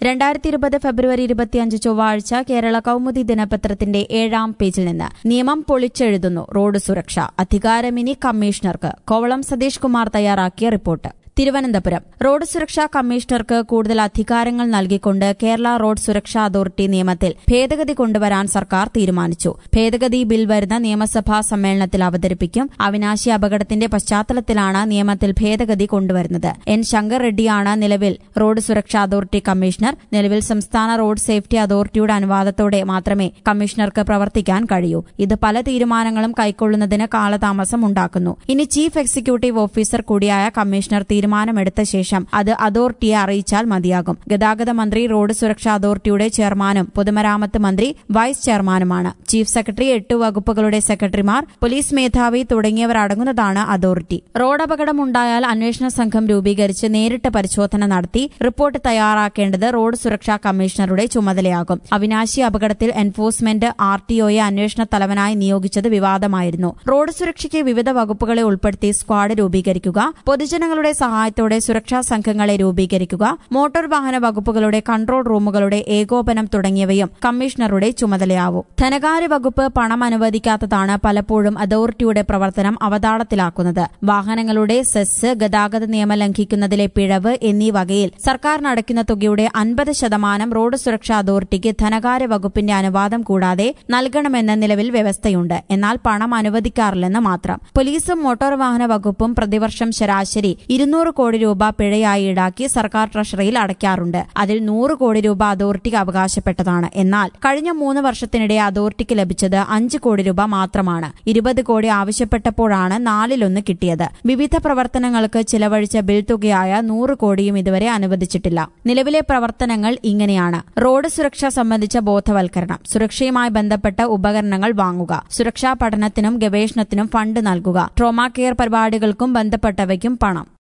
രണ്ടായിരത്തി ഇരുപത് ഫെബ്രുവരി ഇരുപത്തിയഞ്ച് ചൊവ്വാഴ്ച കേരള കൌമുദി ദിനപത്രത്തിന്റെ ഏഴാം പേജിൽ നിന്ന് നിയമം പൊളിച്ചെഴുതുന്നു റോഡ് സുരക്ഷ അധികാരമിനി കമ്മീഷണർക്ക് കോവളം സതീഷ് കുമാർ തയ്യാറാക്കിയ റിപ്പോർട്ട് തിരുവനന്തപുരം റോഡ് സുരക്ഷാ കമ്മീഷണർക്ക് കൂടുതൽ അധികാരങ്ങൾ നൽകിക്കൊണ്ട് കേരള റോഡ് സുരക്ഷാ അതോറിറ്റി നിയമത്തിൽ ഭേദഗതി കൊണ്ടുവരാൻ സർക്കാർ തീരുമാനിച്ചു ഭേദഗതി ബിൽ വരുന്ന നിയമസഭാ സമ്മേളനത്തിൽ അവതരിപ്പിക്കും അവിനാശി അപകടത്തിന്റെ പശ്ചാത്തലത്തിലാണ് നിയമത്തിൽ ഭേദഗതി കൊണ്ടുവരുന്നത് എൻ ശങ്കർ റെഡ്ഡിയാണ് നിലവിൽ റോഡ് സുരക്ഷാ അതോറിറ്റി കമ്മീഷണർ നിലവിൽ സംസ്ഥാന റോഡ് സേഫ്റ്റി അതോറിറ്റിയുടെ അനുവാദത്തോടെ മാത്രമേ കമ്മീഷണർക്ക് പ്രവർത്തിക്കാൻ കഴിയൂ ഇത് പല തീരുമാനങ്ങളും കൈക്കൊള്ളുന്നതിന് കാലതാമസം ഉണ്ടാക്കുന്നു ഇനി ചീഫ് എക്സിക്യൂട്ടീവ് ഓഫീസർ കൂടിയായ കമ്മീഷണർ തീരുമാനമെടുത്ത ശേഷം അത് അതോറിറ്റിയെ അറിയിച്ചാൽ മതിയാകും ഗതാഗത മന്ത്രി റോഡ് സുരക്ഷാ അതോറിറ്റിയുടെ ചെയർമാനും പൊതുമരാമത്ത് മന്ത്രി വൈസ് ചെയർമാനുമാണ് ചീഫ് സെക്രട്ടറി എട്ട് വകുപ്പുകളുടെ സെക്രട്ടറിമാർ പോലീസ് മേധാവി തുടങ്ങിയവർ അടങ്ങുന്നതാണ് അതോറിറ്റി റോഡ് അപകടമുണ്ടായാൽ അന്വേഷണ സംഘം രൂപീകരിച്ച് നേരിട്ട് പരിശോധന നടത്തി റിപ്പോർട്ട് തയ്യാറാക്കേണ്ടത് റോഡ് സുരക്ഷാ കമ്മീഷണറുടെ ചുമതലയാകും അവിനാശി അപകടത്തിൽ എൻഫോഴ്സ്മെന്റ് ആർ ടിഒയെ അന്വേഷണ തലവനായി നിയോഗിച്ചത് വിവാദമായിരുന്നു റോഡ് സുരക്ഷയ്ക്ക് വിവിധ വകുപ്പുകളെ ഉൾപ്പെടുത്തി സ്ക്വാഡ് രൂപീകരിക്കുക പൊതുജനങ്ങളുടെ സഹായത്തോടെ സുരക്ഷാ സംഘങ്ങളെ രൂപീകരിക്കുക മോട്ടോർ വാഹന വകുപ്പുകളുടെ കൺട്രോൾ റൂമുകളുടെ ഏകോപനം തുടങ്ങിയവയും കമ്മീഷണറുടെ ചുമതലയാവും ധനകാര്യ വകുപ്പ് പണം അനുവദിക്കാത്തതാണ് പലപ്പോഴും അതോറിറ്റിയുടെ പ്രവർത്തനം അവതാളത്തിലാക്കുന്നത് വാഹനങ്ങളുടെ സെസ് ഗതാഗത നിയമം ലംഘിക്കുന്നതിലെ പിഴവ് എന്നീ വകയിൽ സർക്കാരിനടയ്ക്കുന്ന തുകയുടെ അൻപത് ശതമാനം റോഡ് സുരക്ഷാ അതോറിറ്റിക്ക് ധനകാര്യ വകുപ്പിന്റെ അനുവാദം കൂടാതെ നൽകണമെന്ന നിലവിൽ വ്യവസ്ഥയുണ്ട് എന്നാൽ പണം അനുവദിക്കാറില്ലെന്ന് മാത്രം പോലീസും മോട്ടോർ വാഹന വകുപ്പും പ്രതിവർഷം ശരാശരി ഇരുന്നൂറ് കോടി രൂപ പിഴയായി ഈടാക്കി സർക്കാർ ട്രഷറിയിൽ അടയ്ക്കാറുണ്ട് അതിൽ നൂറ് കോടി രൂപ അതോറിറ്റിക്ക് അവകാശപ്പെട്ടതാണ് എന്നാൽ കഴിഞ്ഞ മൂന്ന് വർഷത്തിനിടെ അതോറിറ്റിക്ക് ലഭിച്ചത് അഞ്ച് കോടി രൂപ മാത്രമാണ് ഇരുപത് കോടി ആവശ്യപ്പെട്ടപ്പോഴാണ് നാലിലൊന്ന് കിട്ടിയത് വിവിധ പ്രവർത്തനങ്ങൾക്ക് ചിലവഴിച്ച ബിൽ തുകയായ നൂറ് കോടിയും ഇതുവരെ അനുവദിച്ചിട്ടില്ല നിലവിലെ പ്രവർത്തനങ്ങൾ ഇങ്ങനെയാണ് റോഡ് സുരക്ഷ സംബന്ധിച്ച ബോധവൽക്കരണം സുരക്ഷയുമായി ബന്ധപ്പെട്ട ഉപകരണങ്ങൾ വാങ്ങുക സുരക്ഷാ പഠനത്തിനും ഗവേഷണത്തിനും ഫണ്ട് നൽകുക ട്രോമാ കെയർ പരിപാടികൾക്കും ബന്ധപ്പെട്ടവയ്ക്കും പണം